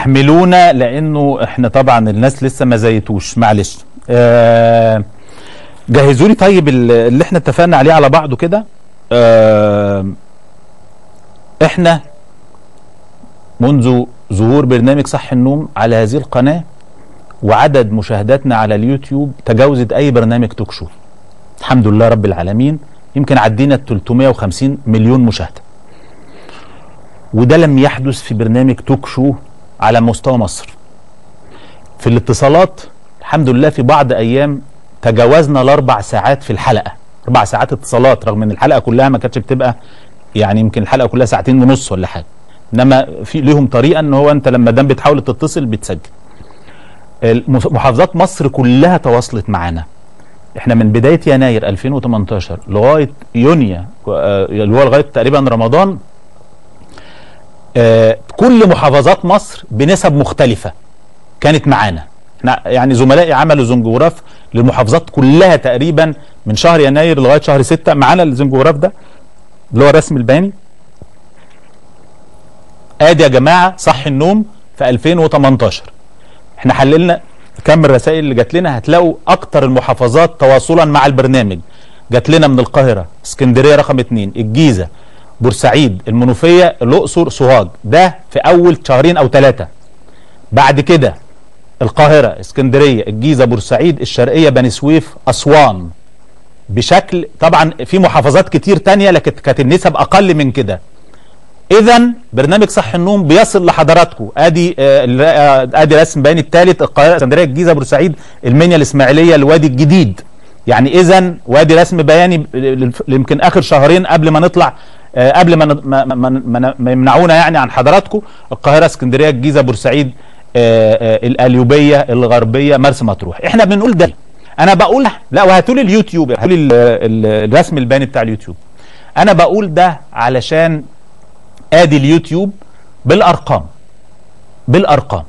احملونا لانه احنا طبعا الناس لسه ما زيتوش معلش آه جهزوا لي طيب ال- اللي احنا اتفقنا عليه على بعضه كده آه احنا منذ ظهور برنامج صح النوم على هذه القناة وعدد مشاهداتنا على اليوتيوب تجاوزت اي برنامج توك شو الحمد لله رب العالمين يمكن عدينا ال 350 مليون مشاهدة وده لم يحدث في برنامج توك شو على مستوى مصر في الاتصالات الحمد لله في بعض ايام تجاوزنا الاربع ساعات في الحلقه اربع ساعات اتصالات رغم ان الحلقه كلها ما كانتش بتبقى يعني يمكن الحلقه كلها ساعتين ونص ولا حاجه انما في ليهم طريقه ان هو انت لما دام بتحاول تتصل بتسجل المف- محافظات مصر كلها تواصلت معانا احنا من بدايه يناير 2018 لغايه يونيو آه، اللي هو لغايه تقريبا رمضان آه، كل محافظات مصر بنسب مختلفه كانت معانا احنا يعني زملائي عملوا زنجوراف للمحافظات كلها تقريبا من شهر يناير لغايه شهر 6 معانا الزنجوراف ده اللي هو الرسم البياني ادي يا جماعه صح النوم في 2018 احنا حللنا كم الرسائل اللي جات لنا هتلاقوا اكتر المحافظات تواصلا مع البرنامج جات لنا من القاهره اسكندريه رقم اتنين الجيزه بورسعيد المنوفيه الاقصر سوهاج ده في اول شهرين او ثلاثه بعد كده القاهره اسكندريه الجيزه بورسعيد الشرقيه بني سويف اسوان بشكل طبعا في محافظات كتير تانية لكن كانت النسب اقل من كده اذا برنامج صح النوم بيصل لحضراتكم ادي آه، ال- آه، ادي رسم بياني الثالث القاهره اسكندريه الجيزه بورسعيد المنيا الاسماعيليه الوادي الجديد يعني اذا وادي رسم بياني ب- ل- يمكن اخر شهرين قبل ما نطلع آه، قبل ما ن- ما, ما, ما, ما يمنعونا يعني عن حضراتكم القاهره اسكندريه الجيزه بورسعيد آه، آه، القليوبيه الغربيه مرسى مطروح احنا بنقول ده انا بقول لا وهاتوا لي اليوتيوب هاتوا لي ال- ال- الرسم البياني بتاع اليوتيوب انا بقول ده علشان ادي اليوتيوب بالارقام بالارقام